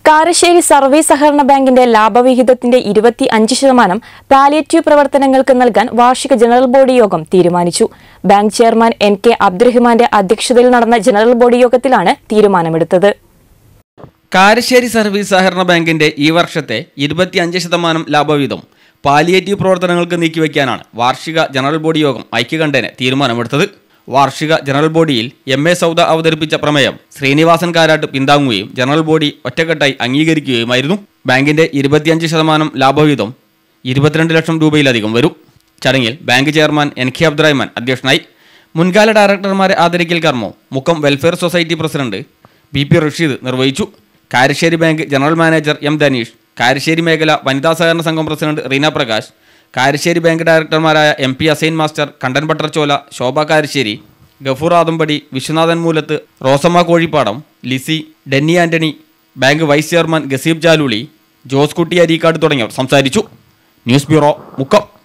Karassery service സഹകരണ ബാങ്കിന്റെ ലാഭവിഹിതത്തിന്റെ ഇരുപത്തി അഞ്ച് ശതമാനം പാലിയേറ്റീവ് പ്രവർത്തനങ്ങൾക്ക് നൽകാൻ വാർഷിക ജനറൽ ബോഡി യോഗം തീരുമാനിച്ചു ബാങ്ക് ചെയർമാൻ എൻ കെ അബ്ദുറഹിമാന്റെ അധ്യക്ഷതയിൽ നടന്ന ജനറൽ ബോഡി യോഗത്തിലാണ് തീരുമാനമെടുത്തത് കാരശ്ശേരി സർവീസ് സഹകരണ ബാങ്കിന്റെ ഈ വർഷത്തെ ഇരുപത്തിയഞ്ച് ശതമാനം ലാഭവിഹിതം പാലിയേറ്റീവ് പ്രവർത്തനങ്ങൾക്ക് നീക്കിവെക്കാനാണ് വാർഷിക ജനറൽ ബോഡി യോഗം ഐക്യകണ്ഠേന തീരുമാനമെടുത്തത് വാർഷിക ജനറൽ ബോഡിയിൽ എം എ സൗദ അവതരിപ്പിച്ച പ്രമേയം ശ്രീനിവാസൻ കാരാട്ട് പിന്താങ്ങുകയും ജനറൽ ബോഡി ഒറ്റക്കെട്ടായി അംഗീകരിക്കുകയുമായിരുന്നു ബാങ്കിന്റെ ഇരുപത്തിയഞ്ച് ശതമാനം ലാഭവിഹിതം ഇരുപത്തിരണ്ട് ലക്ഷം രൂപയിലധികം വരും ചടങ്ങിൽ bank chairman N K Abdurahman അധ്യക്ഷനായി മുൻകാല ഡയറക്ടർമാരെ ആദരിക്കൽ കർമ്മം Mukkam welfare society president B P Rasheed നിർവഹിച്ചു Karassery bank general manager M Dhaneesh Karassery മേഖല വനിതാ സഹകരണ സംഘം പ്രസിഡന്റ് റീന പ്രകാശ് കാരശ്ശേരി ബാങ്ക് ഡയറക്ടർമാരായ M P Assain master Kandan Buttarchola Shobha Karassery Gafoor Adampadi Viswanathan Moolath Rosamma Kozhippadam Lissy Denny Antony bank vice chairman Gaseeb Jalooli Jose Kutty Areekkad തുടങ്ങിയവർ സംസാരിച്ചു ന്യൂസ് ബ്യൂറോ മുക്കം